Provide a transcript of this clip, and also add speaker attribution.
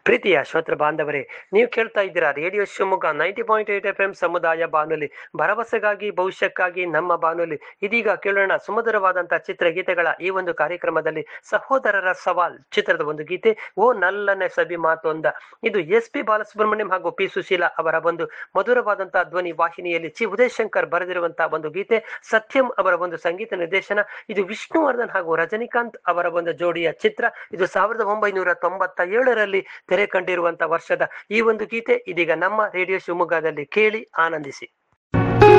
Speaker 1: ಪ್ರೀತಿಯ ಶ್ರೋತೃ ಬಾಂಧವರೇ ನೀವು ಕೇಳ್ತಾ ಇದ್ದೀರಾ radio Shivamogga ninety point eight F M ಸಮುದಾಯ ಬಾನುಲಿ ಭರವಸೆಗಾಗಿ ಭವಿಷ್ಯಕ್ಕಾಗಿ ನಮ್ಮ ಬಾನುಲಿ ಇದೀಗ ಕೇಳೋಣ ಸುಮಧುರವಾದಂತಹ ಚಿತ್ರಗೀತೆಗಳ ಈ ಒಂದು ಕಾರ್ಯಕ್ರಮದಲ್ಲಿ ಸಹೋದರರ ಸವಾಲ್ ಚಿತ್ರದ ಒಂದು ಗೀತೆ ಓ ನಲ್ಲನೆ ಸಬಿ ಮಾತೊಂದ ಇದು ಎಸ್ ಪಿ ಬಾಲಸುಬ್ರಹ್ಮಣ್ಯಂ ಹಾಗೂ ಪಿ ಸುಶೀಲಾ ಅವರ ಒಂದು ಮಧುರವಾದಂತಹ ಧ್ವನಿ ವಾಹಿನಿಯಲ್ಲಿ ಚಿ ಉದಯಶಂಕರ್ ಬರೆದಿರುವಂತಹ ಒಂದು ಗೀತೆ ಸತ್ಯಂ ಅವರ ಒಂದು ಸಂಗೀತ ನಿರ್ದೇಶನ ಇದು ವಿಷ್ಣುವರ್ಧನ್ ಹಾಗೂ ರಜನಿಕಾಂತ್ ಅವರ ಒಂದು ಜೋಡಿಯ ಚಿತ್ರ ಇದು ಸಾವಿರದ ಒಂಬೈನೂರ ತೊಂಬತ್ತ ಏಳರಲ್ಲಿ ತೆರೆ ಕಂಡಿರುವಂತಹ ವರ್ಷದ ಈ ಒಂದು ಗೀತೆ ಇದೀಗ ನಮ್ಮ ರೇಡಿಯೋ ಶಿವಮೊಗ್ಗದಲ್ಲಿ ಕೇಳಿ ಆನಂದಿಸಿ